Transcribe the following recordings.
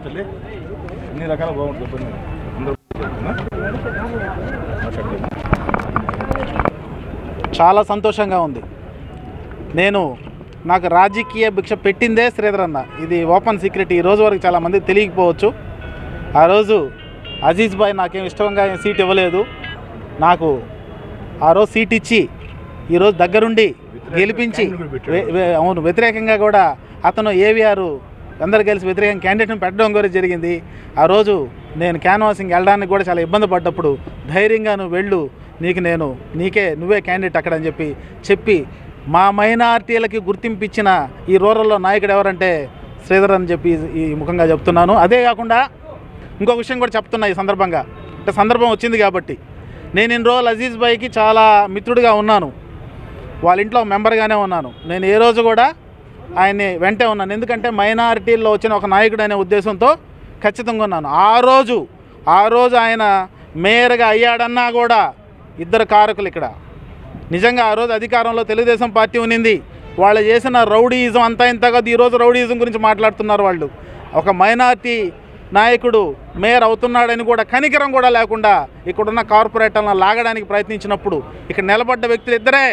తల్లి అన్ని రకాల బాగుంటుంది ఇబ్బంది లేదు. అందరూ మాట్లాడుతున్నా చాలా సంతోషంగా ఉంది నేను నాకు రాజకీయ భిక్ష పెట్టిందే శ్రీధర్ అన్న ఇది ఓపెన్ సీక్రెట్ ఈ రోజు వరకు చాలా మంది తెలియకపోవచ్చు ఆ రోజు అజీజ్ భాయ్ నాకేం ఇష్టంగా ఏం సీట్ ఇవ్వలేదు నాకు ఆ రోజు సీట్ ఇచ్చి ఈరోజు దగ్గరుండి గెలిపించి వే- వే- అవును వ్యతిరేకంగా కూడా అతను ఏవిఆర్ అందరు కలిసి వ్యతిరేకంగా క్యాండిడేట్ని పెట్టడం కూడా జరిగింది ఆ రోజు నేను క్యాన్వాసింగ్ వెళ్ళడానికి కూడా చాలా ఇబ్బంది పడ్డప్పుడు ధైర్యంగా నువ్వు వెళ్ళు నీకు నేను నీకే నువ్వే క్యాండిడేట్ అక్కడ అని చెప్పి చెప్పి మా మైనార్టీలకి గుర్తింపు ఇచ్చిన ఈ రూరల్లో నాయకుడు ఎవరంటే శ్రీధర్ అని చెప్పి ఈ ముఖంగా చెప్తున్నాను అదే కాకుండా ఇంకో విషయం కూడా చెప్తున్నా ఈ సందర్భంగా అంటే సందర్భం వచ్చింది కాబట్టి నేను ఇన్ని రోజులు అజీజ్ భాయ్కి చాలా మిత్రుడిగా ఉన్నాను వాళ్ళ ఇంట్లో మెంబర్గానే ఉన్నాను నేను ఏ రోజు కూడా ఆయన్ని వెంటే ఉన్నాను ఎందుకంటే మైనారిటీల్లో వచ్చిన ఒక నాయకుడు అనే ఉద్దేశంతో ఖచ్చితంగా ఉన్నాను ఆ రోజు ఆ రోజు ఆయన మేయర్గా అయ్యాడన్నా కూడా ఇద్దరు కారకులు ఇక్కడ నిజంగా ఆ రోజు అధికారంలో తెలుగుదేశం పార్టీ ఉన్నింది వాళ్ళు చేసిన రౌడీయిజం అంతా ఇంత కాదు ఈరోజు రౌడీయిజం గురించి మాట్లాడుతున్నారు వాళ్ళు ఒక మైనార్టీ నాయకుడు మేయర్ అవుతున్నాడని కూడా కనికరం కూడా లేకుండా ఇక్కడున్న కార్పొరేటర్లను లాగడానికి ప్రయత్నించినప్పుడు ఇక్కడ నిలబడ్డ వ్యక్తులు ఇద్దరే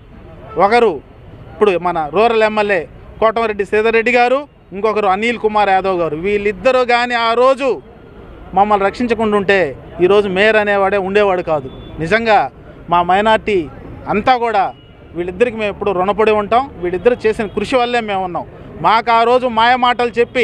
ఒకరు ఇప్పుడు మన రూరల్ ఎమ్మెల్యే కోటమిరెడ్డి సీతారెడ్డి గారు ఇంకొకరు అనిల్ కుమార్ యాదవ్ గారు వీళ్ళిద్దరూ కానీ ఆ రోజు మమ్మల్ని రక్షించకుండా ఉంటే ఈరోజు మేయర్ అనేవాడే ఉండేవాడు కాదు నిజంగా మా మైనార్టీ అంతా కూడా వీళ్ళిద్దరికి మేము ఎప్పుడు రుణపడి ఉంటాం వీళ్ళిద్దరు చేసిన కృషి వల్లే మేము ఉన్నాం మాకు ఆ రోజు మాయ మాటలు చెప్పి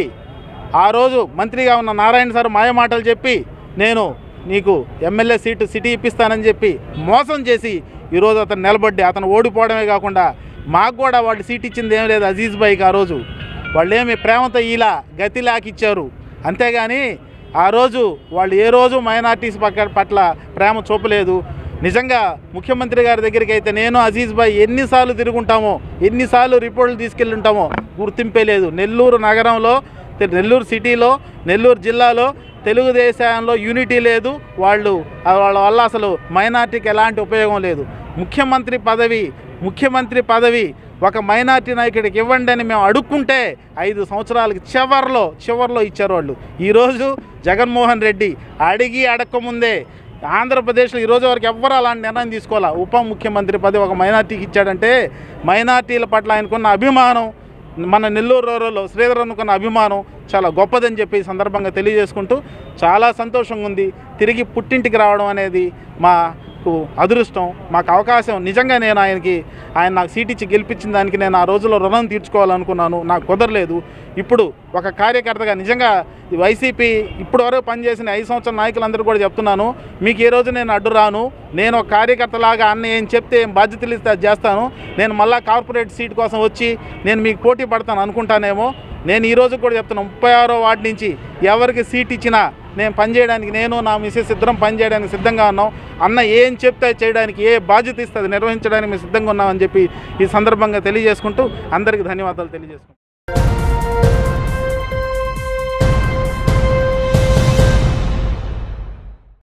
ఆ రోజు మంత్రిగా ఉన్న నారాయణ సార్ మాయ మాటలు చెప్పి నేను నీకు ఎమ్మెల్యే సీటు సిటీ ఇప్పిస్తానని చెప్పి మోసం చేసి ఈరోజు అతను నిలబడి అతను ఓడిపోవడమే కాకుండా మాకు కూడా వాళ్ళు సీట్ ఇచ్చింది ఏం లేదు అజీజ్ భాయ్కి ఆ రోజు వాళ్ళు ఏమి ప్రేమతో ఇలా గతి లాకిచ్చారు అంతేగాని ఆ రోజు వాళ్ళు ఏ రోజు మైనార్టీస్ పక్క పట్ల ప్రేమ చూపలేదు నిజంగా ముఖ్యమంత్రి గారి దగ్గరికి అయితే నేను అజీజ్ భాయ్ ఎన్నిసార్లు తిరుగుంటామో ఎన్నిసార్లు రిపోర్ట్లు తీసుకెళ్ళి ఉంటామో గుర్తింపే లేదు నెల్లూరు నగరంలో తె- నెల్లూరు సిటీలో నెల్లూరు జిల్లాలో తెలుగుదేశంలో యూనిటీ లేదు వాళ్ళు ఆ వాళ్ళ వల్ల అసలు మైనార్టీకి ఎలాంటి ఉపయోగం లేదు ముఖ్యమంత్రి పదవి ముఖ్యమంత్రి పదవి ఒక మైనార్టీ నాయకుడికి ఇవ్వండి అని మేము అడుక్కుంటే ఐదు సంవత్సరాలకి చివర్లో చివర్లో ఇచ్చారు వాళ్ళు ఈరోజు జగన్మోహన్ రెడ్డి అడిగి అడక్కముందే ఆంధ్రప్రదేశ్లో ఈ రోజు వరకు ఎవ్వరు అలాంటి నిర్ణయం తీసుకోవాలా ఉప ముఖ్యమంత్రి పదవి ఒక మైనార్టీకి ఇచ్చాడంటే మైనార్టీల పట్ల ఆయనకున్న అభిమానం మన నెల్లూరు రూరల్లో శ్రీధర్ అనుకున్న అభిమానం చాలా గొప్పదని చెప్పి ఈ సందర్భంగా తెలియజేసుకుంటూ చాలా సంతోషంగా ఉంది తిరిగి పుట్టింటికి రావడం అనేది మాకు అదృష్టం మాకు అవకాశం నిజంగా నేను ఆయనకి ఆయన నాకు సీట్ ఇచ్చి గెలిపించిన దానికి నేను ఆ రోజుల్లో రుణం తీర్చుకోవాలనుకున్నాను నాకు కుదరలేదు ఇప్పుడు ఒక కార్యకర్తగా నిజంగా ఈ వైసీపీ ఇప్పుడు వరకు పనిచేసిన ఐదు సంవత్సరాల నాయకులందరూ కూడా చెప్తున్నాను మీకు ఏ రోజు నేను అడ్డు రాను నేను ఒక కార్యకర్తలాగా అన్న ఏం చెప్తే ఏం బాధ్యతలు ఇస్తే అది చేస్తాను నేను మళ్ళా కార్పొరేట్ సీట్ కోసం వచ్చి నేను మీకు పోటీ పడతాను అనుకుంటానేమో నేను ఈ రోజు కూడా చెప్తున్నాను ముప్పై ఆరో వార్డు నుంచి ఎవరికి సీట్ ఇచ్చినా నేను పనిచేయడానికి నేను నా మిసెస్ ఇద్దరం పనిచేయడానికి సిద్ధంగా ఉన్నాం అన్న ఏం చెప్తే అది చేయడానికి ఏ బాధ్యత ఇస్తే అది నిర్వహించడానికి మేము సిద్ధంగా ఉన్నామని చెప్పి ఈ సందర్భంగా తెలియజేసుకుంటూ అందరికీ ధన్యవాదాలు తెలియజేసుకుంటాం